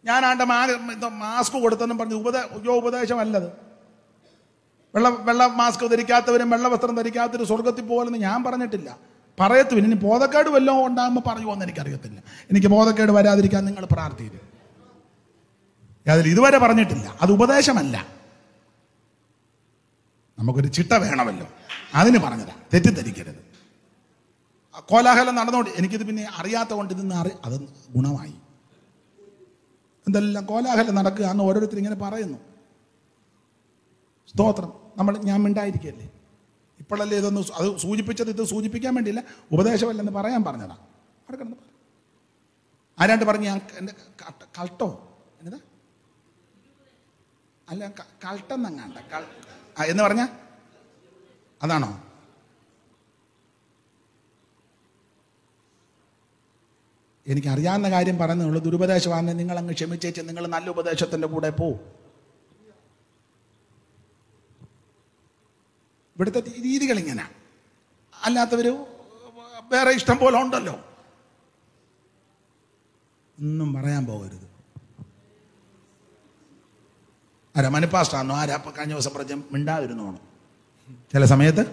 ഞാനാണ്ട് മാ ഇത് മാസ്ക് കൊടുത്തെന്നും പറഞ്ഞു ഉപദേ യോ ഉപദേശമല്ലത് വെള്ള വെള്ള മാസ്ക് ധരിക്കാത്തവരും വെള്ള വസ്ത്രം ധരിക്കാത്തവരും സ്വർഗത്തിൽ പോകലെന്ന് ഞാൻ പറഞ്ഞിട്ടില്ല പറയത്തു ഇനി ബോധക്കേട് വല്ലതും ഉണ്ടാകുമ്പോൾ പറയുമോ എന്ന് എനിക്കറിയത്തില്ല എനിക്ക് ബോധക്കേട് വരാതിരിക്കാൻ നിങ്ങൾ പ്രാർത്ഥിക്കും അതിൽ ഇതുവരെ പറഞ്ഞിട്ടില്ല അത് ഉപദേശമല്ല നമുക്കൊരു ചിട്ട വേണമല്ലോ അതിന് പറഞ്ഞതാ തെറ്റിദ്ധരിക്കരുത് ആ കോലാഹലം നടന്നോണ്ട് എനിക്കിത് പിന്നെ അറിയാത്ത കൊണ്ട് ഇതെന്ന് അറി അത് ഗുണമായി എന്തെല്ലാം കോലാഹലം നടക്കുക എന്ന് ഓരോരുത്തർ ഇങ്ങനെ പറയുന്നു സ്തോത്രം നമ്മൾ ഞാൻ മിണ്ടായിരിക്കല്ലേ ഇപ്പോഴല്ലേ ഇതൊന്ന് സു- അത് സൂചിപ്പിച്ചത് ഇത് സൂചിപ്പിക്കാൻ വേണ്ടിയില്ല ഉപദേശമല്ലെന്ന് പറയാൻ പറഞ്ഞതാ അവിടെ കിടന്ന് പറ. ആരാണ്ട് പറഞ്ഞു ഞാൻ എൻ്റെ ക- കൾട്ടോ എന്നതാ അല്ല ക- കൾട്ടെന്നങ്ങാണ്ട കൾ ആ, എന്ന് പറഞ്ഞ അതാണോ എനിക്ക് അറിയാവുന്ന കാര്യം പറയുന്നുള്ളൂ ദുരുപദേശമാണ് നിങ്ങൾ അങ്ങ് ക്ഷമിച്ചേച്ച് നിങ്ങൾ നല്ല ഉപദേശത്തിന്റെ കൂടെ പോ ഇവിടുത്തെ രീതികൾ ഇങ്ങനെ അല്ലാത്തവര് വേറെ ഇഷ്ടം പോലെ ഉണ്ടല്ലോ ഒന്നും പറയാൻ പോകരുത് ആരാ മണിപ്പാസ്റ്റാണോ ആരാ ഇപ്പൊ കഴിഞ്ഞ ദിവസം പറഞ്ഞ മിണ്ടാതിരുന്നോണം ചില സമയത്ത്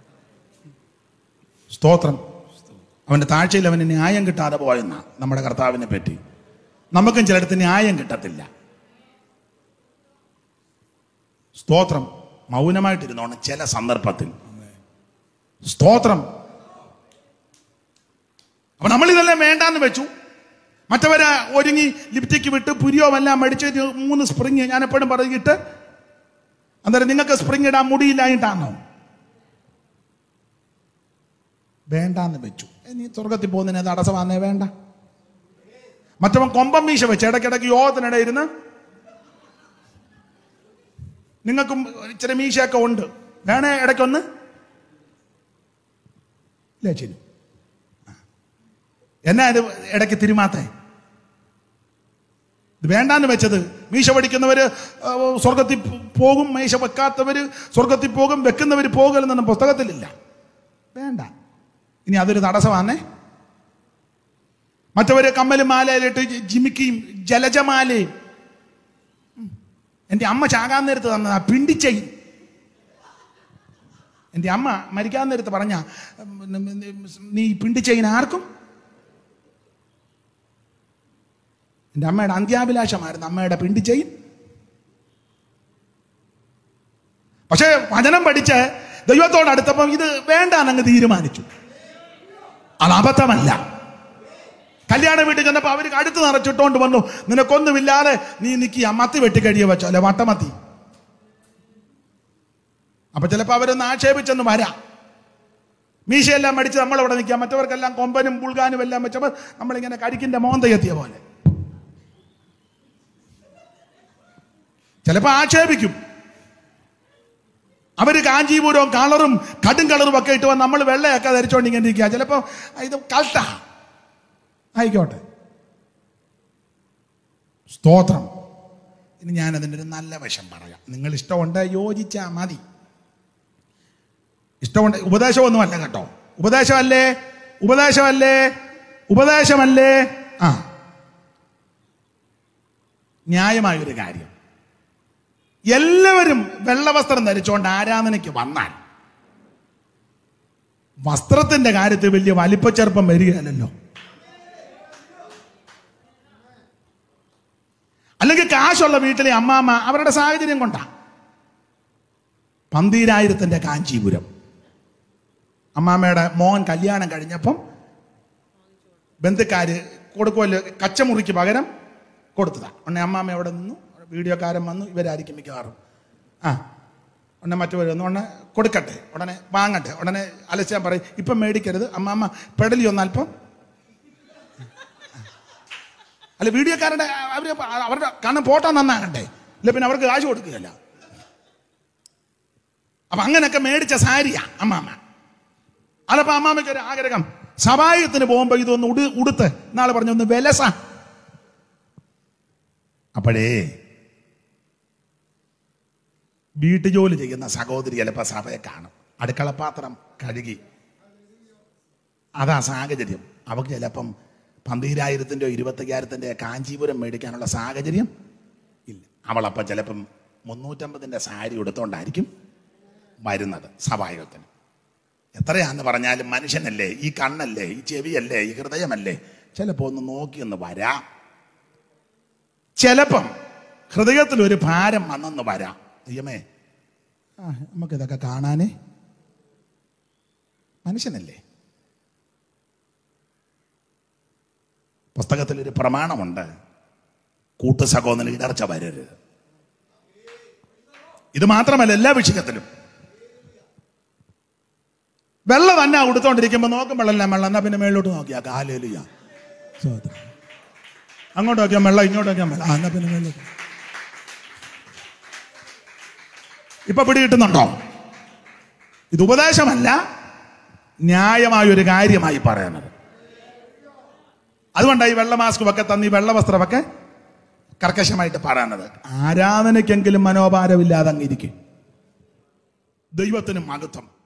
സ്തോത്രം അവന്റെ താഴ്ചയിൽ അവന് ന്യായം കിട്ടാതെ പോയെന്ന നമ്മുടെ കർത്താവിനെ പറ്റി നമുക്കും ചിലടത്ത് ന്യായം കിട്ടത്തില്ല സ്തോത്രം മൗനമായിട്ടിരുന്നോണം ചില സന്ദർഭത്തിൽ സ്തോത്രം അപ്പൊ നമ്മൾ ഇതെല്ലാം വേണ്ടാന്ന് വെച്ചു മറ്റവരെ ഒരുങ്ങി ലിപ്റ്റിക്ക് വിട്ട് പുരിയോ എല്ലാം മേടിച്ച് ഒരു മൂന്ന് സ്പ്രിങ് ഞാൻ എപ്പോഴും പറഞ്ഞിട്ട് അന്നേരം നിങ്ങൾക്ക് സ്പ്രിങ് ഇടാൻ മുടിയില്ലായിട്ടാണോ വേണ്ടാന്ന് വെച്ചു ഇനി സ്വർഗത്തിൽ പോകുന്നതിന് തടസ്സമാന്നേ വേണ്ട മറ്റവൻ കൊമ്പം മീശ വെച്ച് ഇടയ്ക്കിടയ്ക്ക് യോഗത്തിനിടെ ഇരുന്ന് നിങ്ങൾക്കും ഇച്ചിരി മീശയൊക്കെ ഉണ്ട് വേണേ ഇടയ്ക്കൊന്ന് ഇല്ലേ ശരി ആ. എന്നാ ഇത് ഇടയ്ക്ക് തിരുമാത്തേ ഇത് വേണ്ടാന്ന് വെച്ചത് മീശ പഠിക്കുന്നവര് ആ, സ്വർഗത്തിൽ പോകും മീശ വെക്കാത്തവര് സ്വർഗത്തിൽ പോകും വെക്കുന്നവര് പോകലെന്നൊന്നും പുസ്തകത്തിലില്ല വേണ്ട ഇനി അതൊരു തടസ്സമാണേ മറ്റവര് കമ്മലും മാലയിലിട്ട് ജി- ജിമിക്കിയും ജലജമാലയും ഉം. എൻ്റെ അമ്മ ചാകാൻ നേരത്ത് തന്നതാ പിണ്ടിച്ചയും എൻ്റെ അമ്മ മരിക്കാൻ നേരത്ത് പറഞ്ഞ നീ പിണ്ടിച്ചയിന് ആർക്കും എൻ്റെ അമ്മയുടെ അന്ത്യാഭിലാഷമായിരുന്നു അമ്മയുടെ പിണ്ടിച്ചയും പക്ഷേ വചനം പഠിച്ച് ദൈവത്തോട് അടുത്തപ്പം ഇത് വേണ്ടാന്നങ്ങ് തീരുമാനിച്ചു അത് അബദ്ധമല്ല കല്യാണ വീട്ടിൽ ചെന്നപ്പോ അവർ കഴുത്ത് നിറച്ചിട്ടോണ്ട് വന്നു നിനക്കൊന്നുമില്ലാതെ നീ നിൽക്കുക മത്തി വെട്ടിക്കഴിയ വെച്ചോ അല്ലെ വട്ടമത്തി അപ്പൊ ചിലപ്പോ അവരൊന്ന് ആക്ഷേപിച്ചെന്ന് വരാം മീശയെല്ലാം അടിച്ച് നമ്മളവിടെ നിൽക്കാം മറ്റവർക്കെല്ലാം കൊമ്പനും പുൾകാനും എല്ലാം വെച്ചപ്പോ നമ്മളിങ്ങനെ കരിക്കിന്റെ മോന്തയെത്തിയ പോലെ ചിലപ്പോ ആക്ഷേപിക്കും അവര് കാഞ്ചീപുരവും കളറും കടും കളറും ഒക്കെ ഇട്ട് വന്ന് നമ്മൾ വെള്ളയൊക്കെ ധരിച്ചോണ്ട് ഇങ്ങനെ ഇരിക്കുക ചിലപ്പോ ഇത് കൾട്ട ആയിക്കോട്ടെ സ്തോത്രം ഇനി ഞാൻ അതിൻ്റെ ഒരു നല്ല വശം പറയാം നിങ്ങൾ ഇഷ്ടമുണ്ട് യോജിച്ചാ മതി ഇഷ്ടമുണ്ട് ഉപദേശമൊന്നുമല്ല കേട്ടോ ഉപദേശമല്ലേ ഉപദേശമല്ലേ ഉപദേശമല്ലേ ആ ന്യായമായൊരു കാര്യം എല്ലാവരും വെള്ളവസ്ത്രം ധരിച്ചുകൊണ്ട് ആരാധനയ്ക്ക് വന്നാൽ വസ്ത്രത്തിന്റെ കാര്യത്തിൽ വലിയ വലിപ്പച്ചെറുപ്പം വരികയല്ലോ അല്ലെങ്കിൽ കാശുള്ള വീട്ടിലെ അമ്മാമ്മ അവരുടെ സാഹചര്യം കൊണ്ടാ പന്തീരായിരത്തിന്റെ കാഞ്ചീപുരം അമ്മാമ്മയുടെ മോൻ കല്യാണം കഴിഞ്ഞപ്പം ബന്ധുക്കാര് കൊടുക്കുമല്ലോ കച്ചമുറിക്ക് പകരം കൊടുത്തതാ ഉടനെ അമ്മാമ്മ അവിടെ നിന്നു വീഡിയോക്കാരൻ വന്നു ഇവരായിരിക്കും മിക്കവാറും ആ ഉടനെ മറ്റവർ വന്നു ഉടനെ കൊടുക്കട്ടെ ഉടനെ വാങ്ങട്ടെ ഉടനെ അലച്ചാൻ പറയും ഇപ്പം മേടിക്കരുത് അമ്മാമ്മ പെടലി ഒന്നല്പം അല്ല വീഡിയോക്കാരുടെ അവർ അവരുടെ കാരണം ഫോട്ടോ നന്നാകണ്ടേ ഇല്ല പിന്നെ അവർക്ക് കാശ് കൊടുക്കുകയല്ല അപ്പൊ അങ്ങനെയൊക്കെ മേടിച്ച സാരിയാ അമ്മാമ്മ അതപ്പോ അമ്മാമ്മയ്ക്ക് ഒരു ആഗ്രഹം സഭായത്തിന് പോകുമ്പോ ഇതൊന്ന് ഉടു ഉടുത്ത് നാളെ പറഞ്ഞു ഒന്ന് വിലസ അപ്പോഴേ വീട്ടുജോലി ചെയ്യുന്ന സഹോദരി ചിലപ്പോ സഭയെ കാണും അടുക്കളപാത്രം കഴുകി അതാ സാഹചര്യം അവക്ക് ചിലപ്പം പന്തീരായിരത്തിൻ്റെയോ ഇരുപത്തയ്യായിരത്തിൻ്റെ കാഞ്ചീപുരം മേടിക്കാനുള്ള സാഹചര്യം ഇല്ല അവളപ്പം ചിലപ്പം മുന്നൂറ്റമ്പതിൻ്റെ സാരി എടുത്തോണ്ടായിരിക്കും വരുന്നത് സഭായോഗത്തിന് എത്രയാന്ന് പറഞ്ഞാലും മനുഷ്യനല്ലേ ഈ കണ്ണല്ലേ ഈ ചെവിയല്ലേ ഈ ഹൃദയമല്ലേ ചിലപ്പോൾ ഒന്ന് നോക്കി ഒന്ന് വരാം ചിലപ്പം ഹൃദയത്തിൽ ഒരു ഭാരം വന്നെന്ന് വരാം ദൈവമേ ആ നമുക്കിതൊക്കെ കാണാനേ മനുഷ്യനല്ലേ പുസ്തകത്തിൽ ഒരു പ്രമാണമുണ്ട് കൂട്ടുസഹോദരന് ഇടർച്ച വരരുത് ഇത് മാത്രമല്ല എല്ലാ വിഷയത്തിലും വെള്ള തന്നെ ഉടുത്തോണ്ടിരിക്കുമ്പോ നോക്കും വെള്ളം വെള്ളം എന്നാ പിന്നെ മേളിലോട്ട് നോക്കിയാ കാലേലിയ അങ്ങോട്ട് നോക്കിയാൽ വെള്ളം ഇങ്ങോട്ട് നോക്കിയാൽ വെള്ളം ആ, എന്നാ പിന്നെ മേളിലോട്ട് ഇപ്പൊ പിടി കിട്ടുന്നുണ്ടോ ഇത് ഉപദേശമല്ല ന്യായമായ ഒരു കാര്യമായി പറയുന്നത് അതുകൊണ്ടാണ് ഈ വെള്ള മാസ്ക് ഒക്കെ തന്ന് ഈ വെള്ള വസ്ത്രമൊക്കെ കർക്കശമായിട്ട് പറയുന്നത് ആരാധനയ്ക്കെങ്കിലും മനോഭാരമില്ലാതെ അങ്ങിരിക്കും ദൈവത്തിന് മഹത്വം